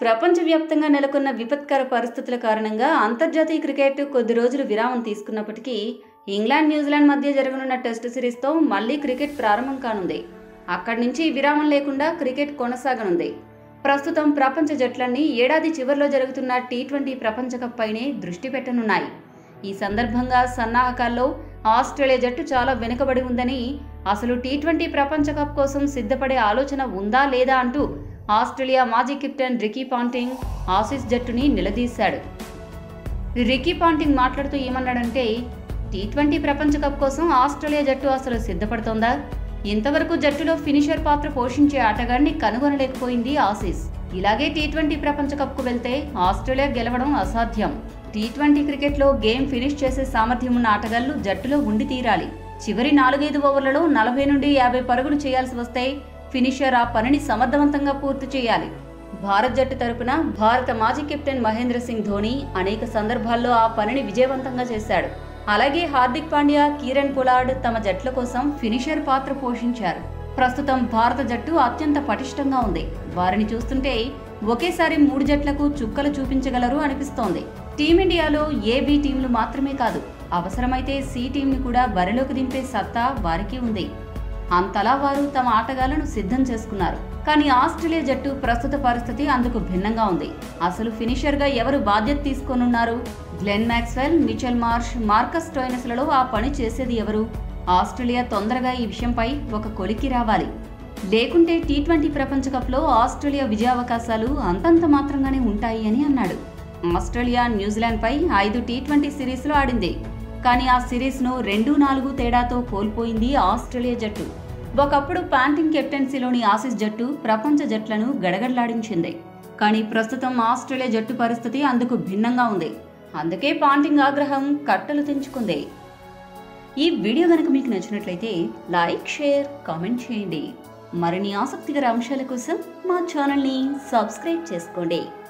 ప్రపంచవ్యాప్తంగా నెలకొన్న విపత్కర పరిస్థితుల కారణంగా అంతర్జాతీయ క్రికెట్ కొద్ది రోజులు విరామం తీసుకున్నప్పటికీ ఇంగ్లాండ్ న్యూజిలాండ్ మధ్య జరగనున్న టెస్ట్ సిరీస్తో మళ్లీ క్రికెట్ ప్రారంభం కానుంది అక్కడి నుంచి విరామం లేకుండా క్రికెట్ కొనసాగనుంది ప్రస్తుతం ప్రపంచ జట్లన్నీ ఏడాది చివరిలో జరుగుతున్న టీ ట్వంటీ ప్రపంచ కప్ పైనే దృష్టి పెట్టనున్నాయి ఈ సందర్భంగా సన్నాహకాల్లో ఆస్ట్రేలియా జట్టు చాలా వెనుకబడి ఉందని అసలు టీ ట్వంటీ ప్రపంచ కప్ కోసం సిద్ధపడే ఆలోచన ఉందా లేదా అంటూ ఆస్ట్రేలియా మాజీ కెప్టెన్ రికీ పాంటింగ్ ఆసీస్ జట్టుని నిలదీశాడు రికీ పాంటింగ్ మాట్లాడుతూ ఏమన్నాడంటే టీ ట్వంటీ ప్రపంచ కప్ కోసం ఆస్ట్రేలియా జట్టు అసలు సిద్ధపడుతోందా ఇంతవరకు జట్టులో ఫినిషర్ పాత్ర పోషించే ఆటగాడిని కనుగొనలేకపోయింది ఆసీస్ ఇలాగే టీ ట్వంటీ ప్రపంచ కప్కు వెళ్తే ఆస్ట్రేలియా గెలవడం అసాధ్యం టీ ట్వంటీ క్రికెట్లో గేమ్ ఫినిష్ చేసే సామర్థ్యం ఉన్న ఆటగాళ్లు జట్టులో ఉండి తీరాలి చివరి నాలుగైదు ఓవర్లలో నలభై నుండి యాభై పరుగులు చేయాల్సి వస్తే ఫినిషర్ ఆ పనిని సమర్థవంతంగా పూర్తి చేయాలి భారత్ జట్టు తరపున భారత మాజీ కెప్టెన్ మహేంద్ర సింగ్ ధోని అనేక సందర్భాల్లో ఆ పనిని విజయవంతంగా చేశాడు అలాగే హార్దిక్ పాండ్యా కిరణ్ పొలార్డ్ తమ జట్ల కోసం ఫినిషర్ పాత్ర పోషించారు ప్రస్తుతం భారత జట్టు అత్యంత పటిష్టంగా ఉంది వారిని చూస్తుంటే ఒకేసారి మూడు జట్లకు చుక్కలు చూపించగలరు అనిపిస్తోంది టీమిండియాలో ఏ బి టీంలు మాత్రమే కాదు అవసరమైతే సి టీంని కూడా బరిలోకి దింపే సత్తా వారికి ఉంది అంతలా వారు తమ ఆటగాళ్లను సిద్ధం చేసుకున్నారు కానీ ఆస్ట్రేలియా జట్టు ప్రస్తుత పరిస్థితి అందుకు భిన్నంగా ఉంది అసలు ఫినిషర్గా ఎవరు బాధ్యత తీసుకోనున్నారు Glenn Maxwell Mitchell Marsh Marcus టోయినస్లలో ఆ పని చేసేది ఎవరు ఆస్ట్రేలియా తొందరగా ఈ విషయంపై ఒక కొలికి రావాలి లేకుంటే టీ ట్వంటీ ప్రపంచ కప్లో ఆస్ట్రేలియా విజయావకాశాలు అంతంత మాత్రంగానే ఉంటాయి అని అన్నాడు ఆస్ట్రేలియా న్యూజిలాండ్పై ఐదు టీ ట్వంటీ సిరీస్లో ఆడింది కానీ ఆ సిరీస్ను రెండు నాలుగు తేడాతో కోల్పోయింది ఆస్ట్రేలియా జట్టు ఒకప్పుడు ప్యాంటింగ్ కెప్టెన్సీలోని ఆసీస్ జట్టు ప్రపంచ జట్లను గడగడలాడించింది కానీ ప్రస్తుతం ఆస్ట్రేలియా జట్టు పరిస్థితి అందుకు భిన్నంగా ఉంది అందుకే పాంటింగ్ ఆగ్రహం కట్టలు తెంచుకుంది ఈ వీడియో కనుక మీకు నచ్చినట్లయితే లైక్ షేర్ కామెంట్ చేయండి మరిన్ని ఆసక్తికర అంశాల కోసం మా ఛానల్ని సబ్స్క్రైబ్ చేసుకోండి